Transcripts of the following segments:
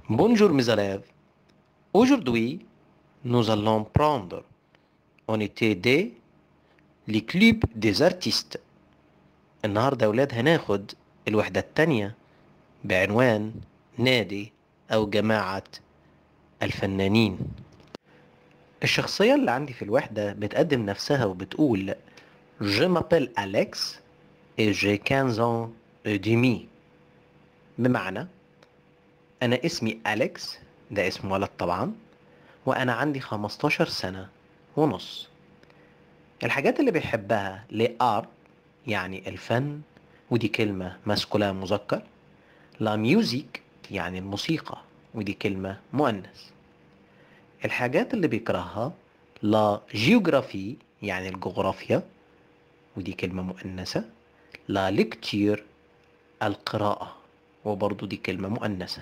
Bonjour mes élèves. Aujourd'hui, nous allons prendre en été des les clubs des artistes. النهاردة يا ولاد هناخد الوحدة التانية بعنوان نادي أو جماعة الفنانين الشخصية اللي عندي في الوحدة بتقدم نفسها وبتقول Je m'appelle Alex et j'ai 15 ans et demi بمعنى أنا اسمي أليكس ده اسم ولد طبعا وأنا عندي 15 سنة ونص الحاجات اللي بيحبها لآرت يعني الفن ودي كلمة ماسكولا مذكر لا ميوزيك يعني الموسيقى ودي كلمة مؤنث الحاجات اللي بيكرهها لا جيوغرافي يعني الجغرافيا ودي كلمة مؤنثة لا ليكتير القراءة وبرضو دي كلمة مؤنثة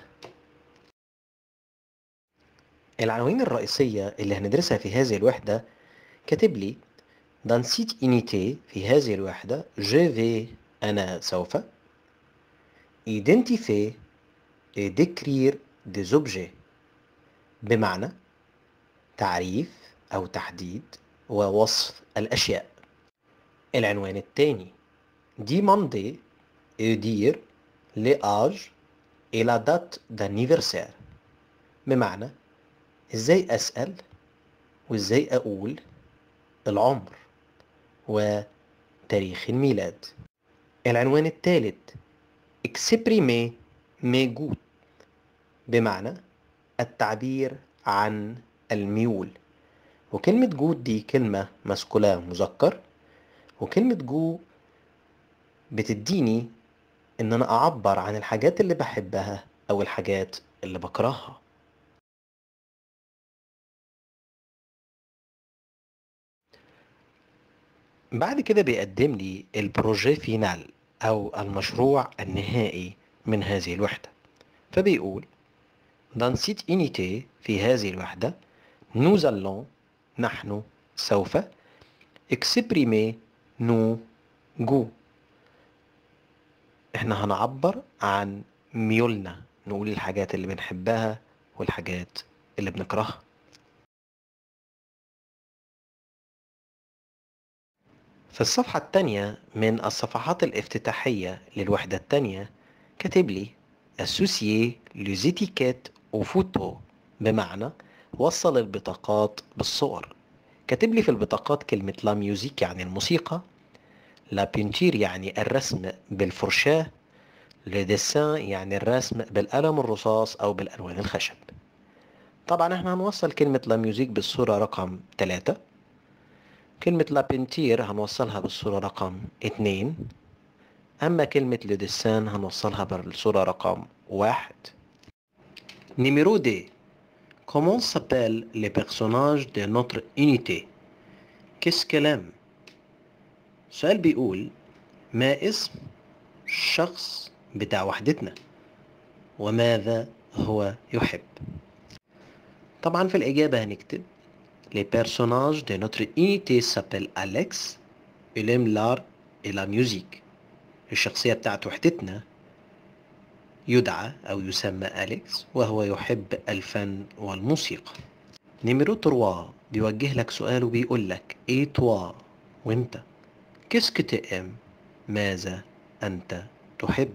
العناوين الرئيسية اللي هندرسها في هذه الوحدة كاتب لي dans site unité في هذه الوحدة je vais أنا سوف identifier et décrire des objets بمعنى تعريف أو تحديد ووصف الأشياء العنوان الثاني demander et dire les âges et la date d'anniversaire بمعنى ازاي اسأل وازاي اقول العمر وتاريخ الميلاد العنوان الثالث exprimer mes goûts بمعنى التعبير عن الميول وكلمة جود دي كلمة ماسكولا مذكر وكلمة جو بتديني ان انا اعبر عن الحاجات اللي بحبها او الحاجات اللي بكرهها بعد كده بيقدم لي البروجي فينال او المشروع النهائي من هذه الوحدة فبيقول dans cette unité في هذه الوحدة nous allons نحن سوف exprimer nos goûts احنا هنعبر عن ميولنا نقول الحاجات اللي بنحبها والحاجات اللي بنكرهها في الصفحة التانية من الصفحات الافتتاحية للوحدة التانية كاتب لي associer les étiquettes aux photos بمعنى وصل البطاقات بالصور كاتب لي في البطاقات كلمة لا ميوزيك يعني الموسيقى لا بينتير يعني الرسم بالفرشاة لو ديسان يعني الرسم بالقلم الرصاص أو بالألوان الخشب طبعا احنا هنوصل كلمة لا ميوزيك بالصورة رقم 3 كلمة لا بينتير هنوصلها بالصورة رقم 2 أما كلمة لو ديسان هنوصلها بالصورة رقم 1 Numéro D. Comment s'appellent les personnages de notre unité? Qu'est-ce qu'elle aime? السؤال بيقول ما اسم الشخص بتاع وحدتنا وماذا هو يحب طبعا في الإجابة هنكتب Les personnages de notre unité s'appellent Alex Il aime l'art et la musique الشخصية بتاعت وحدتنا يدعى أو يسمى أليكس وهو يحب الفن والموسيقى نيميرو 3 بيوجه لك سؤال وبيقول لك ايه توا وانت كيسك تأم ماذا أنت تحب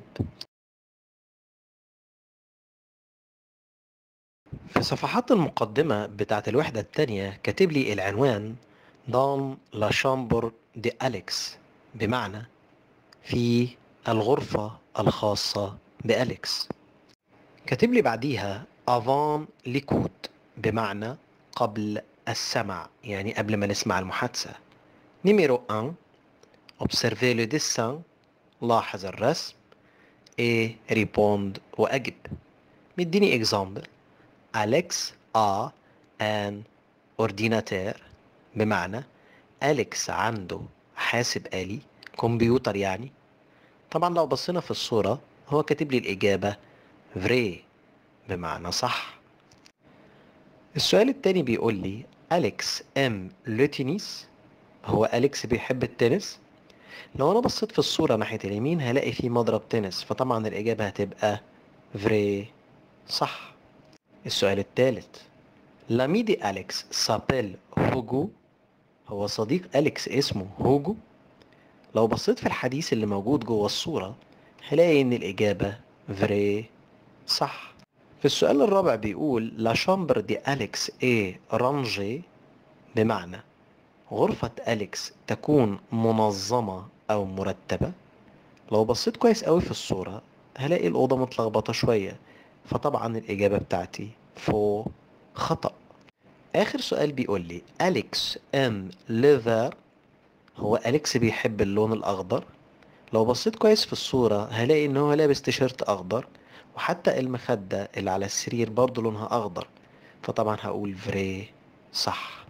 في صفحات المقدمة بتاعت الوحدة التانية كاتب لي العنوان دون لا شامبر دي أليكس بمعنى في الغرفة الخاصة بأليكس كاتب لي بعديها avant l'écoute بمعنى قبل السمع يعني قبل ما نسمع المحادثة نيميرو 1 observer le dessin لاحظ الرسم et répondre وأجب مديني example أليكس a un ordinateur بمعنى أليكس عنده حاسب آلي كمبيوتر يعني طبعا لو بصينا في الصورة هو كاتب لي الإجابة فري بمعنى صح السؤال التاني بيقول لي أليكس ام لو تنس هو أليكس بيحب التنس لو أنا بصيت في الصورة ناحية اليمين هلاقي فيه مضرب تنس فطبعا الإجابة هتبقى فري صح السؤال الثالث لامي دي أليكس سابيل هوجو هو صديق أليكس اسمه هوجو لو بصيت في الحديث اللي موجود جوه الصورة هلاقي إن الإجابة فري صح في السؤال الرابع بيقول لا شامبر دي أليكس اي رانجي بمعنى غرفة أليكس تكون منظمة أو مرتبة لو بصيت كويس قوي في الصورة هلاقي الأوضة متلخبطة شوية فطبعا الإجابة بتاعتي فو خطأ آخر سؤال بيقول لي أليكس أم ليفر هو أليكس بيحب اللون الأخضر لو بصيت كويس في الصورة هلاقي إن هو لابس تيشيرت أخضر وحتى المخدة اللي على السرير برضه لونها أخضر فطبعا هقول فري صح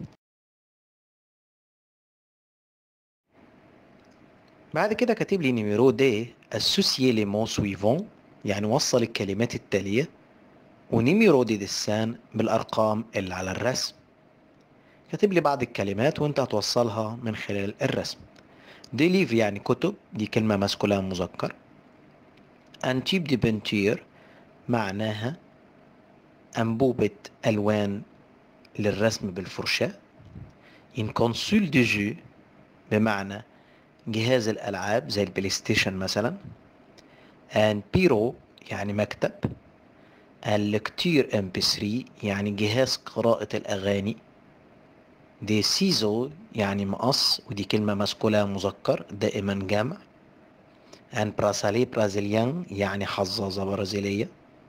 بعد كده كاتب لي نيميرو دي associer les mots suivants يعني وصل الكلمات التالية ونيميرو دي ديسان بالأرقام اللي على الرسم كاتب لي بعض الكلمات وانت هتوصلها من خلال الرسم دي ليف يعني كتب دي كلمة ماسكولان مذكر ان تيب دي بنتير معناها أنبوبة ألوان للرسم بالفرشاة ان كونسول دي جو بمعنى جهاز الألعاب زي البلاي ستيشن مثلا ان بيرو يعني مكتب اللكتير ام بي 3 يعني جهاز قراءة الأغاني دي سيزو يعني مقص ودي كلمة ماسكولة مذكر دائما جمع ان براسالي برازيليان يعني حظاظة برازيلية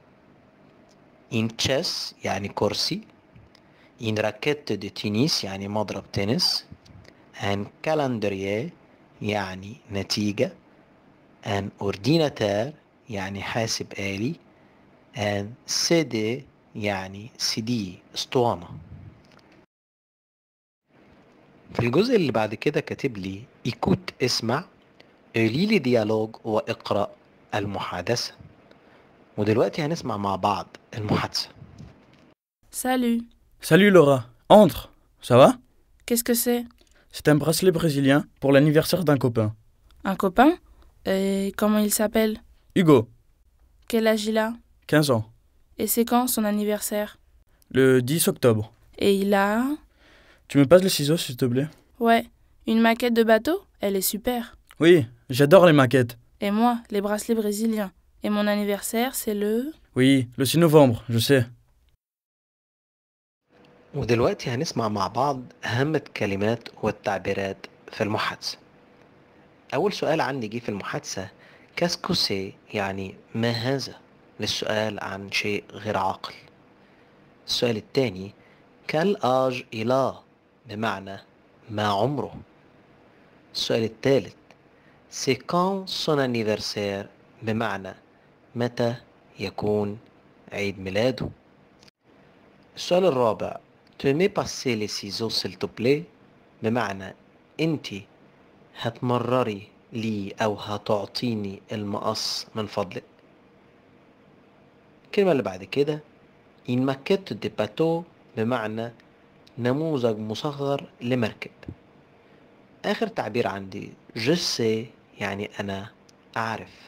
ان تشيس يعني كرسي ان راكيت دي تنس يعني مضرب تنس ان كالندرييه يعني نتيجة ان اورديناتار يعني حاسب آلي ان سي دي يعني سي دي اسطوانة في الجزء اللي بعد كده كاتب لي ايكوت اسمع قولي لي ديالوج واقرأ المحادثة ودلوقتي هنسمع مع بعض المحادثة Salut, Salut Laura, entre. Ça va qu'est-ce que c'est C'est un bracelet brésilien pour l'anniversaire d'un copain. Un copain Et comment il s'appelle Hugo, Quel âge il a 15 ans. Et c'est quand son anniversaire Le 10 octobre. Et il a... Tu me passes les ciseaux s'il te plaît Ouais, une maquette de bateau Elle est super. Oui, j'adore les maquettes. Et moi, les bracelets brésiliens. Et mon anniversaire, c'est le... Oui, le 6 novembre, je sais. ودلوقتي هنسمع مع بعض أهم الكلمات والتعبيرات في المحادثة أول سؤال عندي جه في المحادثة كاسكوسي يعني ما هذا للسؤال عن شيء غير عاقل السؤال الثاني كال آج إلى بمعنى ما عمره السؤال الثالث سي كان سون انيفرسير بمعنى متى يكون عيد ميلاده السؤال الرابع Tu me passer les ciseaux s'il te plaît بمعنى انتي هتمرري لي او هتعطيني المقص من فضلك الكلمة اللي بعد كده une maquette de bateau بمعنى نموذج مصغر لمركب آخر تعبير عندي je sais يعني أنا أعرف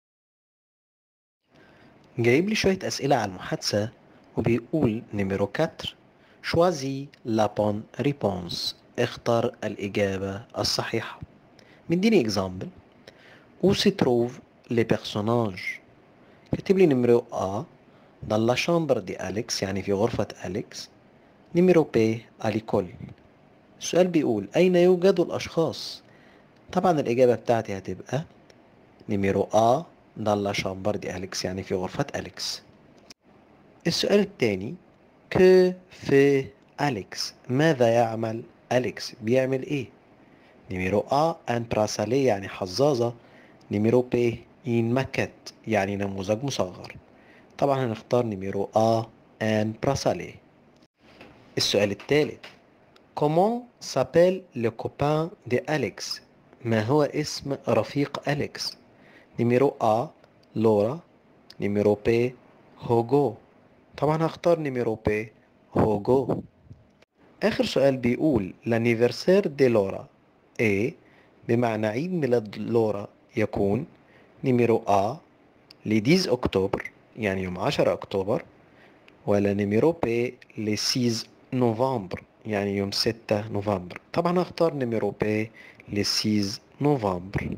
جايب لي شوية أسئلة على المحادثة وبيقول نيميرو 4 choisis la bonne réponse اختار الإجابة الصحيحة مديني example où se trouvent les personnages كاتب لي نمرو A dans la chambre de أليكس يعني في غرفة أليكس نمرو B à l'école السؤال بيقول أين يوجد الأشخاص طبعا الإجابة بتاعتي هتبقى نمرو A dans la chambre de أليكس يعني في غرفة أليكس السؤال الثاني que fait أليكس ماذا يعمل أليكس بيعمل إيه نمرو A un bracelet يعني حظاظة نمرو B une maquette يعني نموذج مصغر طبعا هنختار نمرو A un bracelet السؤال الثالث Comment s'appelle le copain de أليكس ما هو اسم رفيق أليكس نمرو A لورا نمرو B هوجو طبعا هختار نمرو B هوجو آخر سؤال بيقول l'anniversaire de لورا A بمعنى عيد ميلاد لورا يكون نمرو A ل 10 أكتوبر يعني يوم 10 أكتوبر ولا نيميرو بي لي 6 نوفمبر يعني يوم 6 نوفمبر طبعا اختار نيميرو بي لي 6 نوفمبر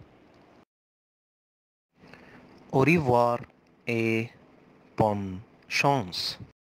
au revoir et bonne chance